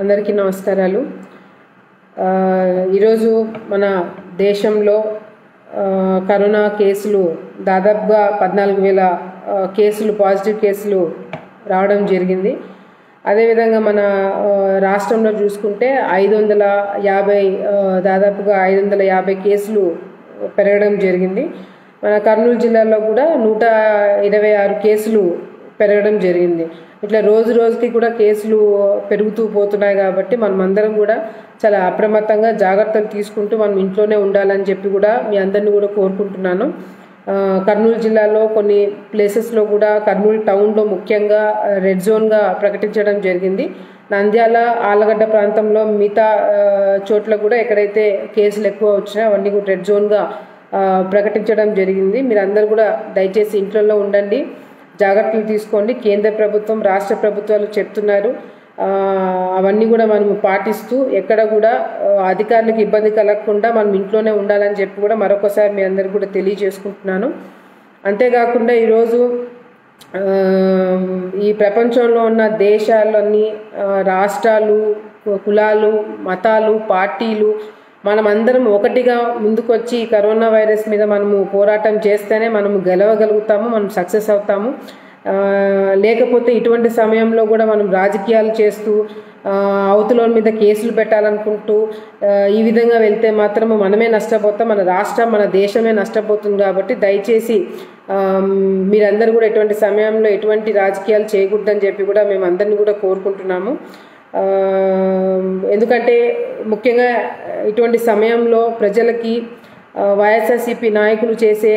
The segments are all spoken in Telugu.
అందరికీ నమస్కారాలు ఆ, ఈరోజు మన దేశంలో ఆ, కరోనా కేసులు దాదాపుగా పద్నాలుగు వేల ఆ, కేసులు పాజిటివ్ కేసులు రావడం జరిగింది అదేవిధంగా మన ఆ, రాష్ట్రంలో చూసుకుంటే ఐదు వందల యాభై ఆ, దాదాపుగా ఐదు వందల యాభై కేసులు పెరగడం జరిగింది మన కర్నూలు జిల్లాలో కూడా నూట ఇరవై ఆరు కేసులు పెరగడం జరిగింది ఇట్లా రోజు రోజుకి కూడా కేసులు పెరుగుతూ పోతున్నాయి కాబట్టి మనం అందరం కూడా చాలా అప్రమత్తంగా జాగ్రత్తలు తీసుకుంటూ మనం ఇంట్లోనే ఉండాలని చెప్పి కూడా మీ అందరిని కూడా కోరుకుంటున్నాను ఆ, కర్నూలు జిల్లాలో కొన్ని ప్లేసెస్లో కూడా కర్నూలు టౌన్లో ముఖ్యంగా రెడ్ జోన్గా ప్రకటించడం జరిగింది నంద్యాల ఆలగడ్డ ప్రాంతంలో మిగతా ఆ, చోట్ల కూడా ఎక్కడైతే కేసులు ఎక్కువ వచ్చినా అవన్నీ కూడా రెడ్ జోన్గా ఆ, ప్రకటించడం జరిగింది మీరు అందరు కూడా దయచేసి ఇంట్లో ఉండండి జాగ్రత్తలు తీసుకోండి కేంద్ర ప్రభుత్వం రాష్ట్ర ప్రభుత్వాలు చెప్తున్నారు ఆ, అవన్నీ కూడా మనం పాటిస్తూ ఎక్కడ కూడా ఆ, అధికారులకు ఇబ్బంది కలగకుండా మనం ఇంట్లోనే ఉండాలని చెప్పి కూడా మరొకసారి మీ అందరికి కూడా తెలియజేసుకుంటున్నాను అంతేకాకుండా ఈరోజు ఆ, ఈ ప్రపంచంలో ఉన్న దేశాలన్నీ ఆ, రాష్ట్రాలు కులాలు మతాలు పార్టీలు మనం అందరం ఒకటిగా ముందుకొచ్చి ఈ కరోనా వైరస్ మీద మనము పోరాటం చేస్తేనే మనము గెలవగలుగుతాము మనం సక్సెస్ అవుతాము ఆ, లేకపోతే ఇటువంటి సమయంలో కూడా మనం రాజకీయాలు చేస్తూ ఆ, అవతలోని మీద కేసులు పెట్టాలనుకుంటూ ఆ, ఈ విధంగా వెళ్తే మాత్రము మనమే నష్టపోతాం మన రాష్ట్రం మన దేశమే నష్టపోతుంది కాబట్టి దయచేసి ఆ, మీరందరూ కూడా ఎటువంటి సమయంలో ఎటువంటి రాజకీయాలు చేయకూడదని చెప్పి కూడా మేము అందరినీ కూడా కోరుకుంటున్నాము ఆ, ఎందుకంటే ముఖ్యంగా ఇటువంటి సమయంలో ప్రజలకి ఆ, వైఎస్ఆర్సీపీ నాయకులు చేసే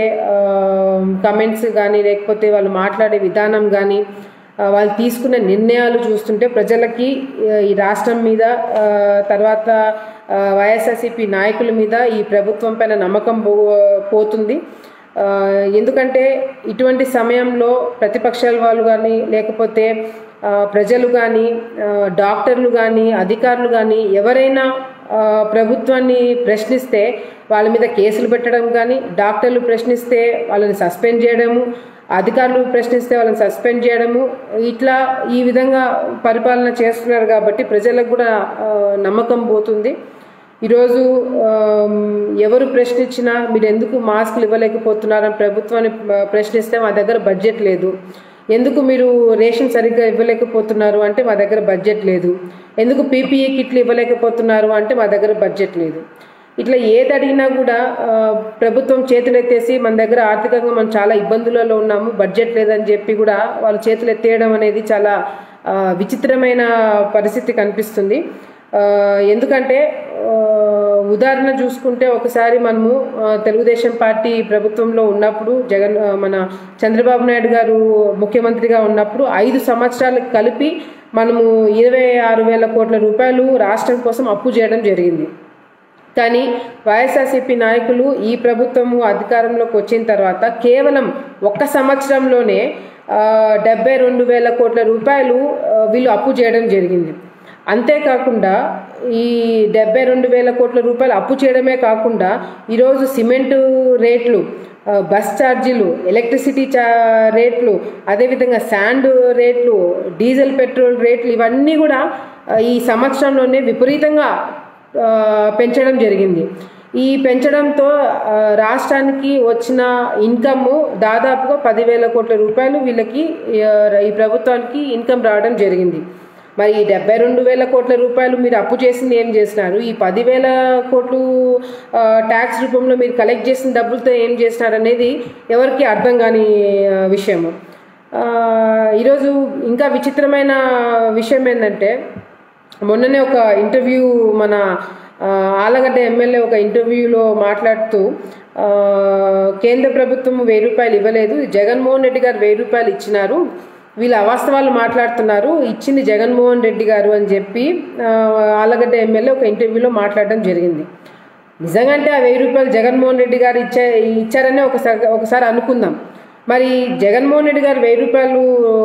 కమెంట్స్ కానీ లేకపోతే వాళ్ళు మాట్లాడే విధానం కానీ ఆ, వాళ్ళు తీసుకున్న నిర్ణయాలు చూస్తుంటే ప్రజలకి ఆ, ఈ రాష్ట్రం మీద ఆ, తర్వాత ఆ, వైఎస్ఆర్సీపీ నాయకుల మీద ఈ ప్రభుత్వం పైన నమ్మకం పో పోతుంది ఆ, ఎందుకంటే ఇటువంటి సమయంలో ప్రతిపక్షాల వాళ్ళు కానీ లేకపోతే ఆ, ప్రజలు కానీ ఆ, డాక్టర్లు కానీ అధికారులు కానీ ఎవరైనా ఆ, ప్రభుత్వాన్ని ప్రశ్నిస్తే వాళ్ళ మీద కేసులు పెట్టడం కానీ డాక్టర్లు ప్రశ్నిస్తే వాళ్ళని సస్పెండ్ చేయడము అధికారులు ప్రశ్నిస్తే వాళ్ళని సస్పెండ్ చేయడము ఇట్లా ఈ విధంగా పరిపాలన చేస్తున్నారు కాబట్టి ప్రజలకు కూడా ఆ, నమ్మకం పోతుంది ఈరోజు ఆమ్, ఎవరు ప్రశ్నించినా మీరు ఎందుకు మాస్కులు ఇవ్వలేకపోతున్నారని ప్రభుత్వాన్ని ఆ, ప్రశ్నిస్తే మా దగ్గర బడ్జెట్ లేదు ఎందుకు మీరు రేషన్ సరిగ్గా ఇవ్వలేకపోతున్నారు అంటే మా దగ్గర బడ్జెట్ లేదు ఎందుకు పీపీఈ కిట్లు ఇవ్వలేకపోతున్నారు అంటే మా దగ్గర బడ్జెట్ లేదు ఇట్లా ఏది అడిగినా కూడా ఆ, ప్రభుత్వం చేతులు ఎత్తేసి మన దగ్గర ఆర్థికంగా మనం చాలా ఇబ్బందులలో ఉన్నాము బడ్జెట్ లేదని చెప్పి కూడా వాళ్ళు చేతులు ఎత్తేయడం అనేది చాలా ఆ, విచిత్రమైన పరిస్థితి కనిపిస్తుంది ఆ, ఎందుకంటే ఆ, ఉదాహరణ చూసుకుంటే ఒకసారి మనము ఆ, తెలుగుదేశం పార్టీ ప్రభుత్వంలో ఉన్నప్పుడు జగన్ ఆ, మన చంద్రబాబు నాయుడు గారు ముఖ్యమంత్రిగా ఉన్నప్పుడు ఐదు సంవత్సరాలకు కలిపి మనము ఇరవై ఆరు వేల కోట్ల రూపాయలు రాష్ట్రం కోసం అప్పు చేయడం జరిగింది కానీ వైఎస్ఆర్సీపీ నాయకులు ఈ ప్రభుత్వము అధికారంలోకి వచ్చిన తర్వాత కేవలం ఒక్క సంవత్సరంలోనే ఆ, డెబ్బై రెండు వేల కోట్ల రూపాయలు ఆ, వీళ్ళు అప్పు చేయడం జరిగింది అంతేకాకుండా ఈ డెబ్బై రెండు వేల కోట్ల రూపాయలు అప్పు చేయడమే కాకుండా ఈరోజు సిమెంటు రేట్లు ఆ, బస్ ఛార్జీలు ఎలక్ట్రిసిటీ చా రేట్లు అదేవిధంగా శాండ్ రేట్లు డీజిల్ పెట్రోల్ రేట్లు ఇవన్నీ కూడా ఆ, ఈ సంవత్సరంలోనే విపరీతంగా ఆ, పెంచడం జరిగింది ఈ పెంచడంతో ఆ, రాష్ట్రానికి వచ్చిన ఇన్కమ్ దాదాపుగా పదివేల కోట్ల రూపాయలు వీళ్ళకి ఆ, ఈ ప్రభుత్వానికి ఇన్కమ్ రావడం జరిగింది మరి ఈ డెబ్బై రెండు వేల కోట్ల రూపాయలు మీరు అప్పు చేసింది ఏం చేసినారు ఈ పదివేల కోట్లు ఆ, ట్యాక్స్ రూపంలో మీరు కలెక్ట్ చేసిన డబ్బులతో ఏం చేసినారు అనేది ఎవరికి అర్థం కాని ఆ, విషయము ఆ, ఈరోజు ఇంకా విచిత్రమైన విషయం ఏంటంటే మొన్ననే ఒక ఇంటర్వ్యూ మన ఆ, ఆలగడ్డ ఎమ్మెల్యే ఒక ఇంటర్వ్యూలో మాట్లాడుతూ ఆ, కేంద్ర ప్రభుత్వం వెయ్యి రూపాయలు ఇవ్వలేదు జగన్మోహన్ రెడ్డి గారు వెయ్యి రూపాయలు ఇచ్చినారు వీళ్ళు అవాస్తవాలు మాట్లాడుతున్నారు ఇచ్చింది జగన్మోహన్ రెడ్డి గారు అని చెప్పి ఆ, ఆలగడ్డ ఎమ్మెల్యే ఒక ఇంటర్వ్యూలో మాట్లాడడం జరిగింది నిజంగా అంటే ఆ వెయ్యి రూపాయలు జగన్మోహన్ రెడ్డి గారు ఇచ్చే ఇచ్చారనే ఒకసారి ఒకసారి అనుకుందాం మరి జగన్మోహన్ రెడ్డి గారు వెయ్యి రూపాయలు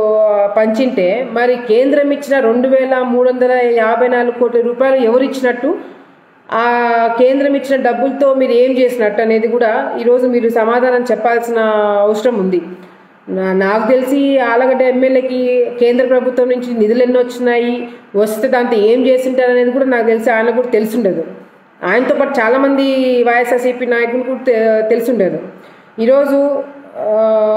పంచింటే మరి కేంద్రం ఇచ్చిన రెండు వేల మూడు వందల యాభై నాలుగు కోట్ల రూపాయలు ఎవరు ఇచ్చినట్టు ఆ కేంద్రం ఇచ్చిన డబ్బులతో మీరు ఏం చేసినట్టు అనేది కూడా ఈరోజు మీరు సమాధానం చెప్పాల్సిన అవసరం ఉంది నా- నాకు తెలిసి ఆలగడ్డ ఎమ్మెల్యేకి కేంద్ర ప్రభుత్వం నుంచి నిధులు ఎన్ని వచ్చినాయి వస్తే దాంతో ఏం చేసింటారు అనేది కూడా నాకు తెలిసి ఆయన కూడా తెలిసిండదు ఆయనతో పాటు చాలామంది వైఎస్ఆర్సీపీ నాయకులు కూడా తె- తెలిసిండదు ఈరోజు ఆ,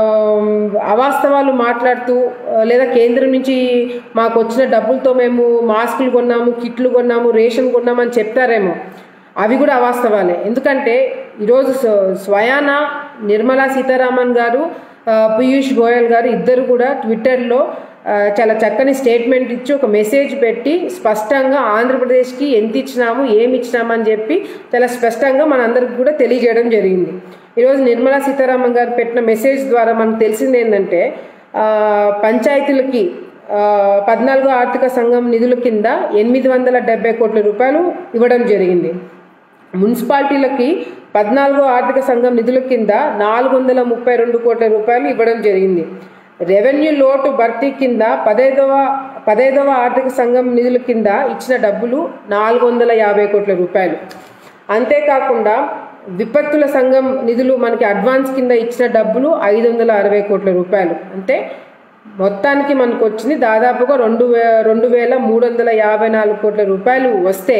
అవాస్తవాలు మాట్లాడుతూ ఆ, లేదా కేంద్రం నుంచి మాకు వచ్చిన డబ్బులతో మేము మాస్కులు కొన్నాము కిట్లు కొన్నాము రేషన్ కొన్నాము అని చెప్తారేమో అవి కూడా అవాస్తవాలే ఎందుకంటే ఈరోజు స్వ- స్వయాన నిర్మలా సీతారామన్ గారు ఆ, పీయూష్ గోయల్ గారు ఇద్దరు కూడా ట్విట్టర్లో ఆ, చాలా చక్కని స్టేట్మెంట్ ఇచ్చి ఒక మెసేజ్ పెట్టి స్పష్టంగా ఆంధ్రప్రదేశ్కి ఎంత ఇచ్చినాము ఏమి ఇచ్చినాము అని చెప్పి చాలా స్పష్టంగా మనందరికి కూడా తెలియజేయడం జరిగింది ఈరోజు నిర్మలా సీతారామన్ గారు పెట్టిన మెసేజ్ ద్వారా మనకు తెలిసింది ఏంటంటే ఆ, పంచాయతీలకి ఆ, పద్నాలుగో ఆర్థిక సంఘం నిధుల కింద ఎనిమిది వందల డెబ్బై కోట్ల రూపాయలు ఇవ్వడం జరిగింది మున్సిపాలిటీలకి పద్నాలుగో ఆర్థిక సంఘం నిధుల కింద నాలుగు వందల ముప్పై రెండు కోట్ల రూపాయలు ఇవ్వడం జరిగింది రెవెన్యూ లోటు భర్తీ కింద పదైదవ పదైదవ ఆర్థిక సంఘం నిధుల కింద ఇచ్చిన డబ్బులు నాలుగు వందల యాభై కోట్ల రూపాయలు అంతేకాకుండా విపత్తుల సంఘం నిధులు మనకి అడ్వాన్స్ కింద ఇచ్చిన డబ్బులు ఐదు వందల అరవై కోట్ల రూపాయలు అంటే మొత్తానికి మనకు వచ్చింది దాదాపుగా రెండు వే రెండు వేల మూడు వందల యాభై నాలుగు కోట్ల రూపాయలు వస్తే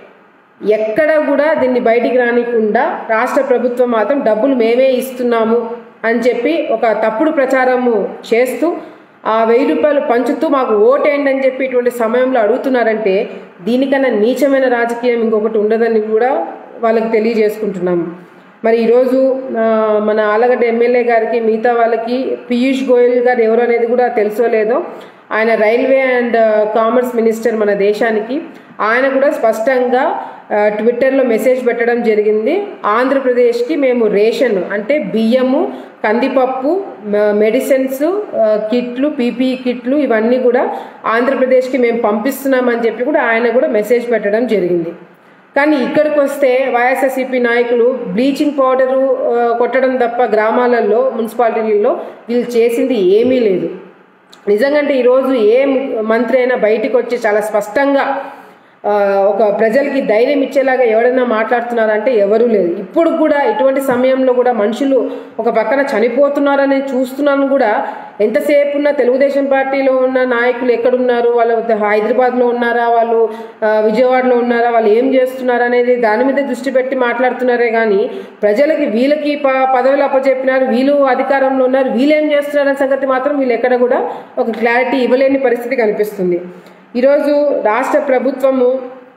ఎక్కడ కూడా దీన్ని బయటికి రానికుండా రాష్ట్ర ప్రభుత్వం మాత్రం డబ్బులు మేమే ఇస్తున్నాము అని చెప్పి ఒక తప్పుడు ప్రచారము చేస్తూ ఆ వెయ్యి రూపాయలు పంచుతూ మాకు ఓటేయండి అని చెప్పి ఇటువంటి సమయంలో అడుగుతున్నారంటే దీనికన్నా నీచమైన రాజకీయం ఇంకొకటి ఉండదని కూడా వాళ్ళకి తెలియజేసుకుంటున్నాము మరి ఈరోజు ఆ, మన ఆలగడ్డ ఎమ్మెల్యే గారికి మిగతా వాళ్ళకి పీయూష్ గోయల్ గారు ఎవరు అనేది కూడా తెలుసో లేదో ఆయన రైల్వే అండ్ కామర్స్ మినిస్టర్ మన దేశానికి ఆయన కూడా స్పష్టంగా ఆ, ట్విట్టర్లో మెసేజ్ పెట్టడం జరిగింది ఆంధ్రప్రదేశ్కి మేము రేషన్ అంటే బియ్యము కందిపప్పు మ- మెడిసిన్స్ ఆ, కిట్లు పీపీఈ కిట్లు ఇవన్నీ కూడా ఆంధ్రప్రదేశ్కి మేము పంపిస్తున్నామని చెప్పి కూడా ఆయన కూడా మెసేజ్ పెట్టడం జరిగింది కానీ ఇక్కడికి వస్తే వైఎస్ఆర్సీపీ నాయకులు బ్లీచింగ్ పౌడరు ఆ, కొట్టడం తప్ప గ్రామాలలో మున్సిపాలిటీలలో వీళ్ళు చేసింది ఏమీ లేదు నిజంగా అంటే ఈరోజు ఏ మంత్రి అయినా బయటికి వచ్చి చాలా స్పష్టంగా ఆ, ఒక ప్రజలకి ధైర్యం ఇచ్చేలాగా ఎవరైనా మాట్లాడుతున్నారంటే ఎవరూ లేదు ఇప్పుడు కూడా ఇటువంటి సమయంలో కూడా మనుషులు ఒక పక్కన చనిపోతున్నారని చూస్తున్నాను కూడా ఎంతసేపు ఉన్న తెలుగుదేశం పార్టీలో ఉన్న నాయకులు ఎక్కడున్నారు వాళ్ళు హైదరాబాద్లో ఉన్నారా వాళ్ళు ఆ, విజయవాడలో ఉన్నారా వాళ్ళు ఏం చేస్తున్నారు అనేది దాని మీద దృష్టి పెట్టి మాట్లాడుతున్నారే కానీ ప్రజలకి వీళ్ళకి ప పదవులు అప్పచెప్పినారు వీళ్ళు అధికారంలో ఉన్నారు వీళ్ళు ఏం చేస్తున్నారు అనే సంగతి మాత్రం వీళ్ళు ఎక్కడ కూడా ఒక క్లారిటీ ఇవ్వలేని పరిస్థితి కనిపిస్తుంది ఈరోజు రాష్ట్ర ప్రభుత్వము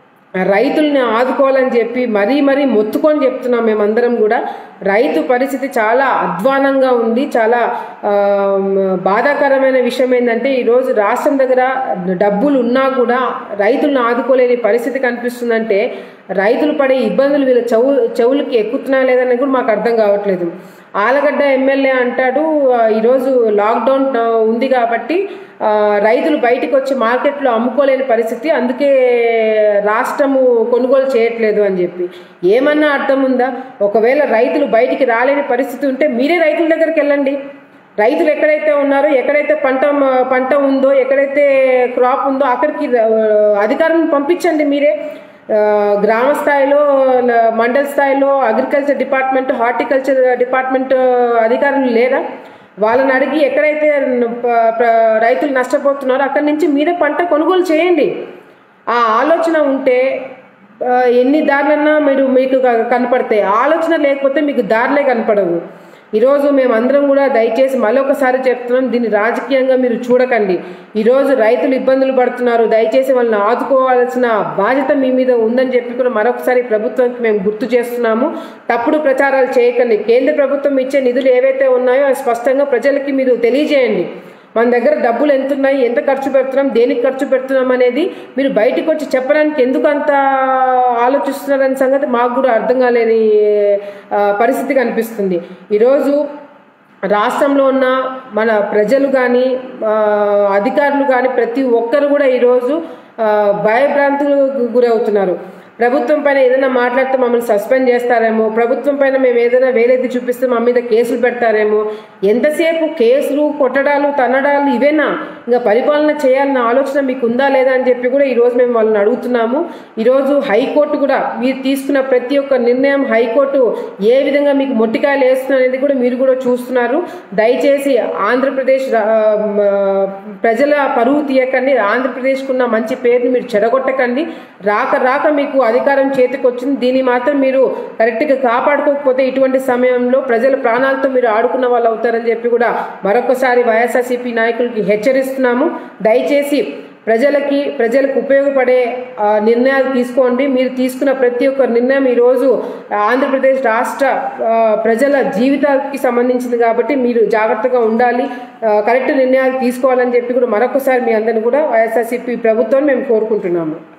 రైతుల్ని ఆదుకోవాలని చెప్పి మరీ మరీ మొత్తుకొని చెప్తున్నాం మేమందరం కూడా రైతు పరిస్థితి చాలా అధ్వానంగా ఉంది చాలా ఆ, బాధాకరమైన విషయం ఏంటంటే ఈరోజు రాష్ట్రం దగ్గర డబ్బులు ఉన్నా కూడా రైతులను ఆదుకోలేని పరిస్థితి కనిపిస్తుందంటే రైతులు పడే ఇబ్బందులు వీళ్ళ చెవు చెవులకి ఎక్కుతున్నా లేదని కూడా మాకు అర్థం కావట్లేదు ఆలగడ్డ ఎమ్మెల్యే అంటాడు ఆ, ఈరోజు లాక్డౌన్ ఆ, ఉంది కాబట్టి ఆ, రైతులు బయటికి వచ్చి మార్కెట్లో అమ్ముకోలేని పరిస్థితి అందుకే రాష్ట్రము కొనుగోలు చేయట్లేదు అని చెప్పి ఏమన్నా అర్థం ఉందా ఒకవేళ రైతులు బయటికి రాలేని పరిస్థితి ఉంటే మీరే రైతుల దగ్గరికి వెళ్ళండి రైతులు ఎక్కడైతే ఉన్నారో ఎక్కడైతే పంట పంట ఉందో ఎక్కడైతే క్రాప్ ఉందో అక్కడికి ఆ, అధికారులను పంపించండి మీరే ఆ, గ్రామ స్థాయిలో ల- మండల స్థాయిలో అగ్రికల్చర్ డిపార్ట్మెంట్ హార్టికల్చర్ డిపార్ట్మెంట్ అధికారులు లేరా వాళ్ళని అడిగి ఎక్కడైతే ప- ప్ర- రైతులు నష్టపోతున్నారో అక్కడి నుంచి మీరే పంట కొనుగోలు చేయండి ఆ ఆలోచన ఉంటే ఆ, ఎన్ని దారులన్నా మీరు మీకు క- కనపడతాయి ఆలోచన లేకపోతే మీకు దారులే కనపడవు ఈరోజు మేమందరం కూడా దయచేసి మరొకసారి చెప్తున్నాం దీన్ని రాజకీయంగా మీరు చూడకండి ఈరోజు రైతులు ఇబ్బందులు పడుతున్నారు దయచేసి వాళ్ళని ఆదుకోవాల్సిన బాధ్యత మీ మీద ఉందని చెప్పి కూడా మరొకసారి ప్రభుత్వానికి మేము గుర్తు చేస్తున్నాము తప్పుడు ప్రచారాలు చేయకండి కేంద్ర ప్రభుత్వం ఇచ్చే నిధులు ఏవైతే ఉన్నాయో అవి స్పష్టంగా ప్రజలకి మీరు తెలియజేయండి మన దగ్గర డబ్బులు ఎంత ఉన్నాయి ఎంత ఖర్చు పెడుతున్నాం దేనికి ఖర్చు పెడుతున్నాం అనేది మీరు బయటికి వచ్చి చెప్పడానికి ఎందుకు అంత ఆలోచిస్తున్నారనే సంగతి మాకు కూడా అర్థం కాలేని ఆ, పరిస్థితి కనిపిస్తుంది ఈరోజు రాష్ట్రంలో ఉన్న మన ప్రజలు కానీ అధికారులు కానీ ప్రతి ఒక్కరు కూడా ఈరోజు ఆ, భయభ్రాంతులకు గురవుతున్నారు ప్రభుత్వం పైన ఏదైనా మాట్లాడితే మమ్మల్ని సస్పెండ్ చేస్తారేమో ప్రభుత్వం పైన మేము ఏదైనా వేలెత్తి చూపిస్తే మా మీద కేసులు పెడతారేమో ఎంతసేపు కేసులు కొట్టడాలు తన్నడాలు ఇవేనా ఇంకా పరిపాలన చేయాలన్న ఆలోచన మీకు ఉందా లేదా అని చెప్పి కూడా ఈరోజు మేము వాళ్ళని అడుగుతున్నాము ఈరోజు హైకోర్టు కూడా మీరు తీసుకున్న ప్రతి ఒక్క నిర్ణయం హైకోర్టు ఏ విధంగా మీకు మొట్టికాయలు వేస్తుంది అనేది కూడా మీరు కూడా చూస్తున్నారు దయచేసి ఆంధ్రప్రదేశ్ రా- ఆ, ప్రజల పరువు తీయకండి ఆంధ్రప్రదేశ్కు ఉన్న మంచి పేరుని మీరు చెడగొట్టకండి రాక రాక మీకు అధికారం చేతికి వచ్చింది దీన్ని మాత్రం మీరు కరెక్ట్గా కాపాడుకోకపోతే ఇటువంటి సమయంలో ప్రజల ప్రాణాలతో మీరు ఆడుకున్న వాళ్ళు అవుతారని చెప్పి కూడా మరొకసారి వైఎస్ఆర్సీపీ నాయకులకి హెచ్చరిస్తున్నాము దయచేసి ప్రజలకి ప్రజలకు ఉపయోగపడే ఆ, నిర్ణయాలు తీసుకోండి మీరు తీసుకున్న ప్రతి ఒక్క నిర్ణయం ఈరోజు ఆంధ్రప్రదేశ్ రాష్ట్ర ఆ, ప్రజల జీవితాలకి సంబంధించింది కాబట్టి మీరు జాగ్రత్తగా ఉండాలి ఆ, కరెక్ట్ నిర్ణయాలు తీసుకోవాలని చెప్పి కూడా మరొకసారి మీ అందరిని కూడా వైఎస్ఆర్సీపీ ప్రభుత్వాన్ని మేము కోరుకుంటున్నాము